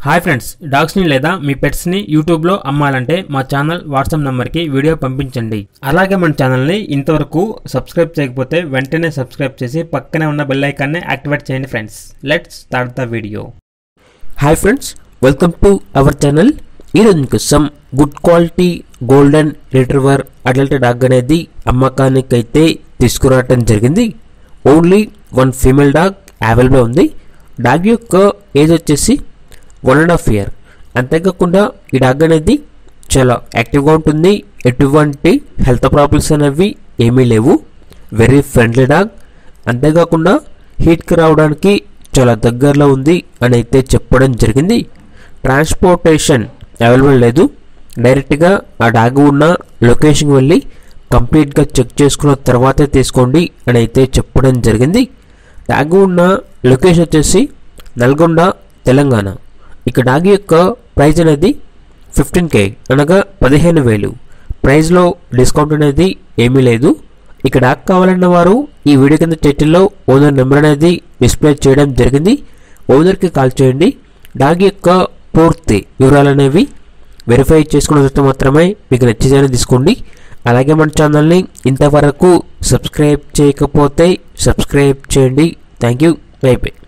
hi friends డాగ్స్ని లేదా మీ పెట్స్ని యూట్యూబ్లో అమ్మాలంటే మా ఛానల్ వాట్సాప్ నెంబర్కి వీడియో పంపించండి అలాగే మన ఛానల్ని ఇంతవరకు సబ్స్క్రైబ్ చేయకపోతే వెంటనే సబ్స్క్రైబ్ చేసి పక్కనే ఉన్న బెల్ ఐకాన్ని యాక్టివేట్ చేయండి friends let's start the video hi friends welcome to our channel ఈరోజు మీకు some good quality golden retriever adult dog అనేది అమ్మకానికి అయితే తీసుకురావటం జరిగింది only one female dog available ఉంది డాగ్ యొక్క ఏజ్ వచ్చేసి వన్ అండ్ హాఫ్ ఇయర్ అంతేకాకుండా ఈ డాగ్ అనేది చాలా యాక్టివ్గా ఉంటుంది ఎటువంటి హెల్త్ ప్రాబ్లమ్స్ అనేవి ఏమీ లేవు వెరీ ఫ్రెండ్లీ డాగ్ అంతేకాకుండా హీట్కి రావడానికి చాలా దగ్గరలో ఉంది అని అయితే చెప్పడం జరిగింది ట్రాన్స్పోర్టేషన్ అవైలబుల్ లేదు డైరెక్ట్గా ఆ డాగ్ ఉన్న లొకేషన్కి వెళ్ళి కంప్లీట్గా చెక్ చేసుకున్న తర్వాతే తీసుకోండి అని అయితే చెప్పడం జరిగింది డాగ్ ఉన్న లొకేషన్ వచ్చేసి నల్గొండ తెలంగాణ ఇక డాగ్ యొక్క ప్రైజ్ అనేది ఫిఫ్టీన్ కే అనగా పదిహేను వేలు ప్రైస్లో డిస్కౌంట్ అనేది ఏమీ లేదు ఇక డాక్ కావాలన్న వారు ఈ వీడియో కింద టైటిల్లో ఓనర్ నెంబర్ అనేది డిస్ప్లే చేయడం జరిగింది ఓనర్కి కాల్ చేయండి డాగ్ యొక్క పూర్తి వివరాలు అనేవి వెరిఫై చేసుకున్న తర్వాత మాత్రమే మీకు నచ్చేదని తీసుకోండి అలాగే మన ఛానల్ని ఇంతవరకు సబ్స్క్రైబ్ చేయకపోతే సబ్స్క్రైబ్ చేయండి థ్యాంక్ యూ అయిపోయి